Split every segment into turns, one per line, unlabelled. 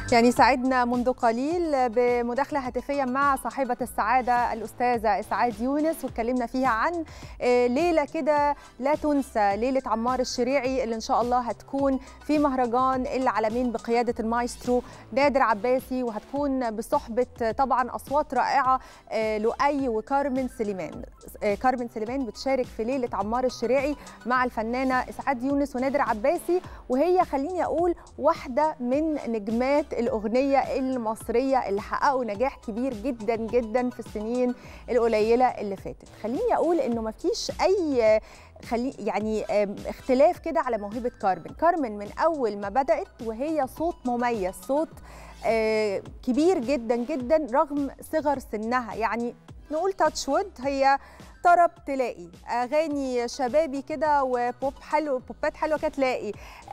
يعني سعدنا منذ قليل بمداخلة هاتفية مع صاحبة السعادة الأستاذة إسعاد يونس واتكلمنا فيها عن ليلة كده لا تنسى ليلة عمار الشريعي اللي إن شاء الله هتكون في مهرجان العالمين بقيادة المايسترو نادر عباسي وهتكون بصحبة طبعا أصوات رائعة لؤي وكارمن سليمان كارمن سليمان بتشارك في ليلة عمار الشريعي مع الفنانة إسعاد يونس ونادر عباسي وهي خليني أقول واحدة من نجمات الأغنية المصرية اللي حققوا نجاح كبير جدا جدا في السنين القليلة اللي فاتت خليني أقول إنه ما فيش أي خلي يعني اختلاف كده على موهبة كارمن كارمن من أول ما بدأت وهي صوت مميز صوت كبير جدا جدا رغم صغر سنها يعني نقول تاتش وود هي طرب تلاقي اغاني شبابي كده وبوب حلو بوبات حلوه كده تلاقي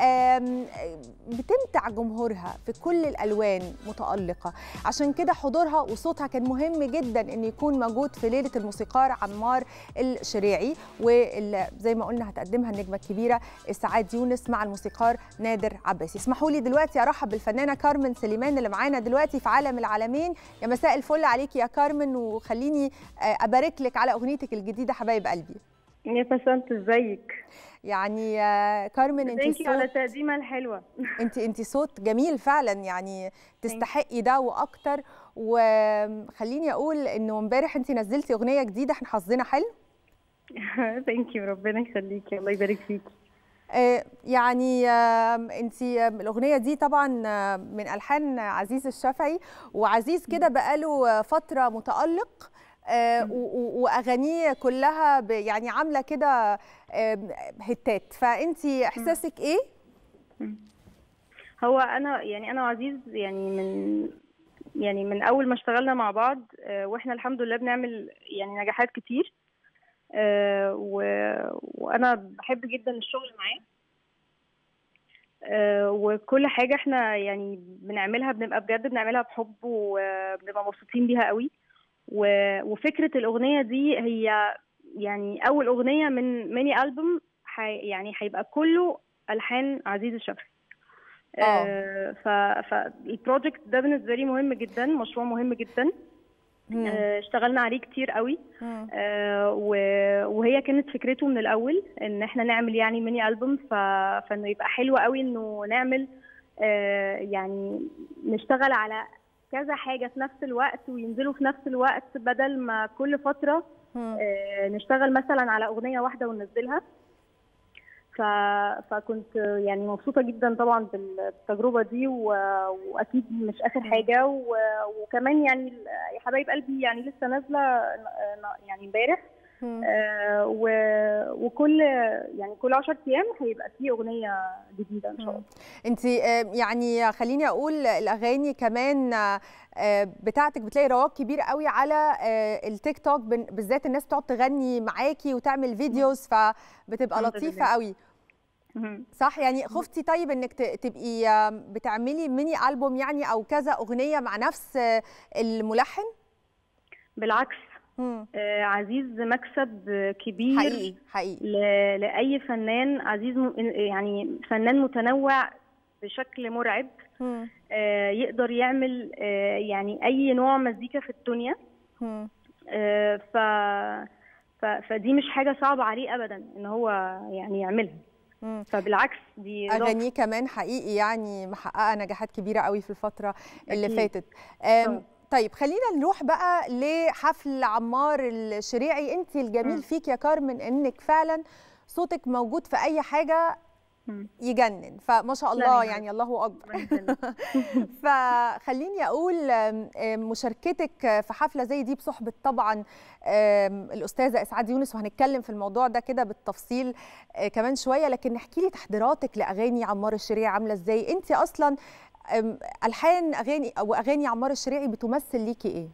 بتمتع جمهورها في كل الالوان متالقه عشان كده حضورها وصوتها كان مهم جدا ان يكون موجود في ليله الموسيقار عمار الشريعي وزي ما قلنا هتقدمها النجمه الكبيره اسعاد يونس مع الموسيقار نادر عباسي اسمحوا لي دلوقتي ارحب بالفنانه كارمن سليمان اللي معانا دلوقتي في عالم العالمين يا مساء الفل عليكي يا كارمن وخليني ابارك لك على اغنيتك الجديده حبايب قلبي
يا بسنت ازيك
يعني كارمن انت
صوت على التقديمه الحلوه
انت انت صوت جميل فعلا يعني تستحقي ده واكتر وخليني اقول انه امبارح انت نزلتي اغنيه جديده احنا حظنا حلو
ثانك يو ربنا يخليكي الله يبارك فيكي
يعني انت الاغنيه دي طبعا من الحان عزيز الشافعي وعزيز كده بقاله فتره متالق آه واغانيه كلها يعني عامله كده آه هتات فانت احساسك ايه
هو انا يعني انا وعزيز يعني من يعني من اول ما اشتغلنا مع بعض آه واحنا الحمد لله بنعمل يعني نجاحات كتير وانا بحب جدا الشغل معاه وكل حاجه احنا يعني بنعملها بنبقى بجد بنعملها بحب وبنبقى مبسوطين بيها قوي وفكره الاغنيه دي هي يعني اول اغنيه من ميني البوم حي يعني هيبقى كله الحان عزيز الشافعي آه فالبروجكت ده بالنسبه لي مهم جدا مشروع مهم جدا آه اشتغلنا عليه كتير قوي آه وهي كانت فكرته من الاول ان احنا نعمل يعني ميني البوم فانه يبقى حلو قوي انه نعمل آه يعني نشتغل على كذا حاجه في نفس الوقت وينزلوا في نفس الوقت بدل ما كل فتره آه نشتغل مثلا على اغنيه واحده وننزلها ف... فكنت يعني مبسوطه جدا طبعا بالتجربه دي و... واكيد مش اخر حاجه و... وكمان يعني يا حبايب قلبي يعني لسه نازله يعني امبارح آه و... وكل يعني كل 10 ايام هيبقى في اغنيه جديده ان شاء الله
انت يعني خليني اقول الاغاني كمان بتاعتك بتلاقي رواج كبير قوي على التيك توك بالذات الناس بتقعد تغني معاكي وتعمل فيديوز فبتبقى لطيفه قوي صح يعني خفتي طيب انك تبقي بتعملي ميني البوم يعني او كذا اغنيه مع نفس الملحن
بالعكس آه عزيز مكسب كبير
حقيقي حقيقي
لاي فنان عزيز يعني فنان متنوع بشكل مرعب آه يقدر يعمل آه يعني اي نوع مزيكا في الدنيا آه ف فدي مش حاجه صعبه عليه ابدا ان هو يعني يعملها فبالعكس دي
اغانيه كمان حقيقي يعني محققه نجاحات كبيره قوي في الفتره اللي أكيد. فاتت طيب خلينا نروح بقى لحفل عمار الشريعي انت الجميل م. فيك يا كارمن انك فعلا صوتك موجود في اي حاجه يجنن فما شاء الله يعني الله اكبر فخليني اقول مشاركتك في حفله زي دي بصحبه طبعا الاستاذه اسعاد يونس وهنتكلم في الموضوع ده كده بالتفصيل كمان شويه لكن احكي لي تحضيراتك لاغاني عمار الشريعي عامله ازاي انت اصلا الحان اغاني او اغاني عمار الشريعي بتمثل ليكي ايه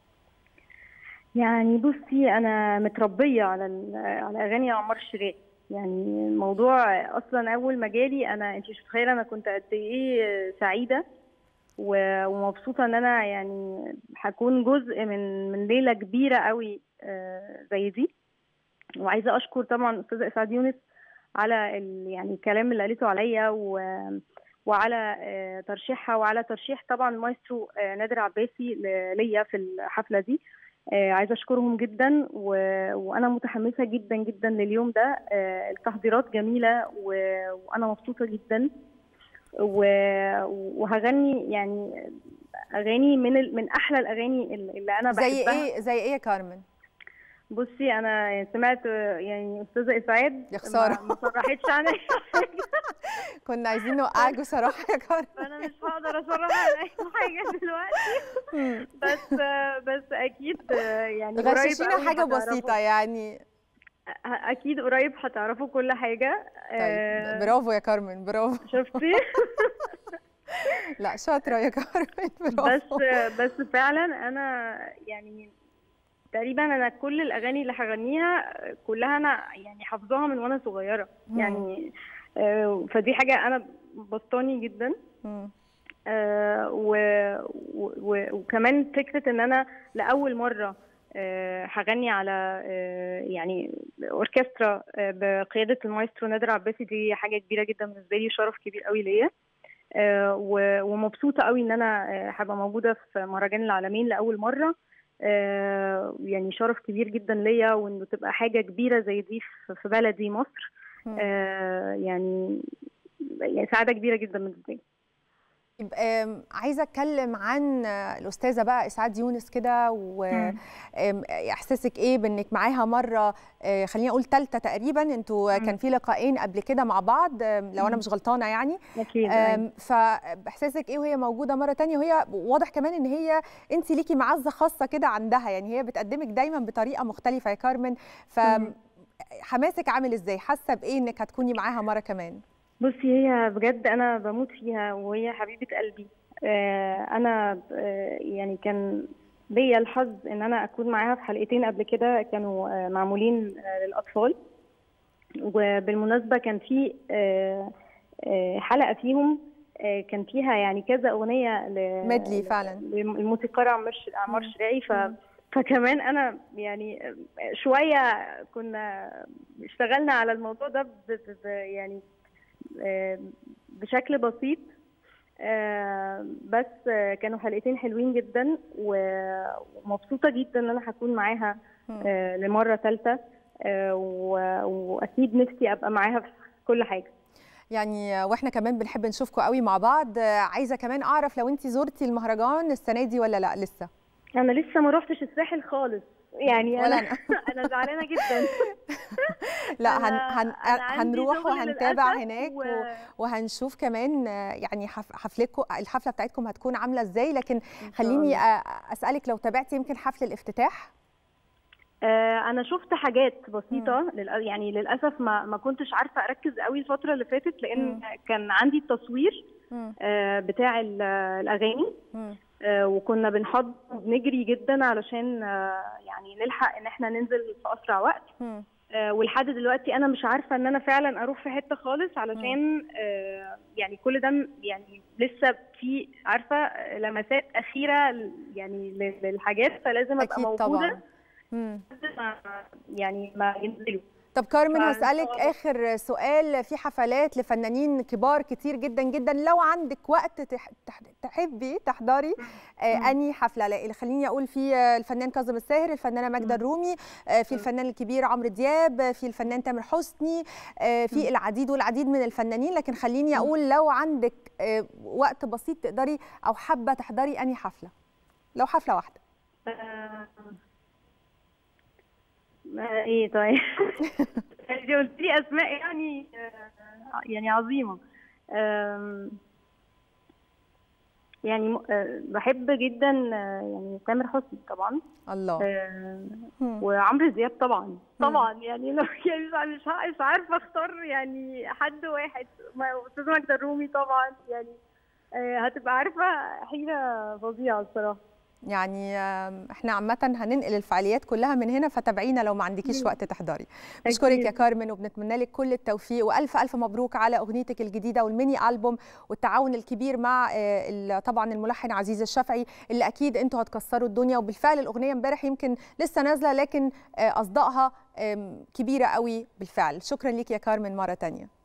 يعني بصي انا متربيه على على اغاني عمار الشريعي يعني الموضوع اصلا اول ما جالي انا انت مش متخيله انا كنت قد ايه سعيده ومبسوطه ان انا يعني هكون جزء من من ليله كبيره قوي زي دي وعايزه اشكر طبعا استاذه اسعاد يونس على ال يعني الكلام اللي قالته عليا و وعلى آه، ترشيحها وعلى ترشيح طبعا مايسترو آه، نادر عباسي ل- ليا في الحفله دي آه، عايزه اشكرهم جدا و... وانا متحمسه جدا جدا لليوم ده آه، التحضيرات جميله و... وانا مبسوطه جدا و... وهغني يعني اغاني من ال... من احلى الاغاني اللي انا بحبها
زي ايه زي ايه يا كارمن
بصي انا سمعت يعني استاذه اسعاد
يا خسارة.
ما ما صرحتش عن اي حاجه
كنا عايزين نوقعك بصراحه يا كارمن
فانا مش هقدر اصرح عن اي حاجه دلوقتي
مم.
بس بس اكيد يعني قريب
غششينا
قوي
حاجه
هتعرفوا-
بسيطه يعني
اكيد قريب هتعرفوا كل حاجه
طيب
آه،
برافو يا كارمن برافو
شفتي
لا شاطره يا كارمن
بس
برافو
بس فعلا انا يعني تقريبا انا كل الاغاني اللي هغنيها كلها انا يعني حافظاها من وانا صغيره
مم.
يعني آه، فدي حاجه انا بسطاني جدا
مم.
آه، و- و- وكمان فكره ان انا لاول مره آه، هغني على آه، يعني اوركسترا آه، بقياده المايسترو نادر عباسي دي حاجه كبيره جدا بالنسبه لي وشرف كبير قوي ليا آه، و- ومبسوطه قوي ان انا آه، هبقى موجوده في مهرجان العالمين لاول مره آه، يعني شرف كبير جدا ليا وانه تبقى حاجه كبيره زي دي في- في بلدي مصر
مم.
آه، يعني يعني سعاده كبيره جدا بالنسبه لي
طيب، آم، عايزه اتكلم عن آه، الاستاذه بقى اسعاد يونس كده
مم.
واحساسك ايه بانك معاها مره آه، خليني اقول ثالثه تقريبا انتوا
مم.
كان في لقاءين قبل كده مع بعض آم، لو انا
مم.
مش غلطانه يعني
اكيد أيوة.
آم، فاحساسك ايه وهي موجوده مره تانية وهي واضح كمان ان هي انت ليكي معزه خاصه كده عندها يعني هي بتقدمك دايما بطريقه مختلفه يا كارمن ف
مم.
حماسك عامل ازاي حاسه بايه انك هتكوني معاها مره كمان
بصي هي بجد انا بموت فيها وهي حبيبه قلبي آه، انا آه، يعني كان ليا الحظ ان انا اكون معاها في حلقتين قبل كده كانوا آه، معمولين آه، للاطفال وبالمناسبه كان في آه، آه، حلقه فيهم آه، كان فيها يعني كذا اغنيه ل-
ميدلي فعلا
للموسيقار عمار ش- عمار
مم.
شريعي ف
مم.
فكمان انا يعني شويه كنا اشتغلنا على الموضوع ده ب... ب... ب... يعني آه، بشكل بسيط آه، بس آه، كانوا حلقتين حلوين جدا و- ومبسوطه جدا ان انا هكون معاها
مم.
آه، لمره ثالثه واكيد نفسي ابقى معاها في كل حاجه
يعني واحنا كمان بنحب نشوفكم قوي مع بعض عايزه كمان اعرف لو انت زرتي المهرجان السنه دي ولا لا لسه
انا لسه ما روحتش الساحل خالص يعني
ولا
انا
أنا.
انا زعلانه جدا
لا هن
أنا-
هن
أنا عندي
هنروح
شغل
وهنتابع
للأسف
هناك
و...
و... وهنشوف كمان آه، يعني حف... حفلتكم الحفله بتاعتكم هتكون عامله ازاي لكن خليني آه، اسالك لو تابعتي يمكن حفل الافتتاح
آه، انا شفت حاجات بسيطه للأ- يعني للاسف ما ما كنتش عارفه اركز قوي الفتره اللي فاتت لان
مم.
كان عندي التصوير
مم.
آه، بتاع ال- الاغاني
مم.
آه، وكنا بنحضر بنجري جدا علشان آه، يعني نلحق ان احنا ننزل في اسرع وقت
مم.
آه، ولحد دلوقتي انا مش عارفه ان انا فعلا اروح في حته خالص علشان آه، يعني كل ده م- يعني لسه في عارفه آه، لمسات اخيره ل- يعني ل- للحاجات فلازم ابقى
اكيد
موجوده
طبعا مم.
لحد ما يعني ما ينزلوا
طب كارمن
فإن
هسألك
شاء الله.
آخر سؤال في حفلات لفنانين كبار كتير جدا جدا لو عندك وقت تح- تح- تحبي تحضري آه
مم.
أنهي حفلة لا خليني أقول في آه، الفنان كاظم الساهر الفنانة ماجدة
مم.
الرومي آه في
مم.
الفنان الكبير عمرو دياب آه، في الفنان تامر حسني آه في
مم.
العديد والعديد من الفنانين لكن خليني
مم.
أقول لو عندك آه وقت بسيط تقدري أو حابة تحضري أنهي حفلة لو حفلة واحدة
آه، آه، ايه طيب انت قلت لي اسماء يعني آه، يعني عظيمه آم، يعني م- آه، بحب جدا آه، يعني تامر حسني طبعا
الله
آه،
مم.
وعمرو دياب طبعا
مم.
طبعا يعني لو يعني مش مش ع- مش عارفه اختار يعني حد واحد ما- استاذ ماجدة الرومي طبعا يعني آه، هتبقى عارفه حيره فظيعه الصراحه
يعني آم، احنا عامة هننقل الفعاليات كلها من هنا فتابعينا لو ما عندكيش
مم.
وقت تحضري بشكرك يا
أكيد.
كارمن وبنتمنى لك كل التوفيق والف الف مبروك على اغنيتك الجديده والميني البوم والتعاون الكبير مع آه، ال- طبعا الملحن عزيز الشافعي اللي اكيد انتوا هتكسروا الدنيا وبالفعل الاغنيه امبارح يمكن لسه نازله لكن آه، اصدائها آم، كبيره قوي بالفعل شكرا ليك يا كارمن مره تانية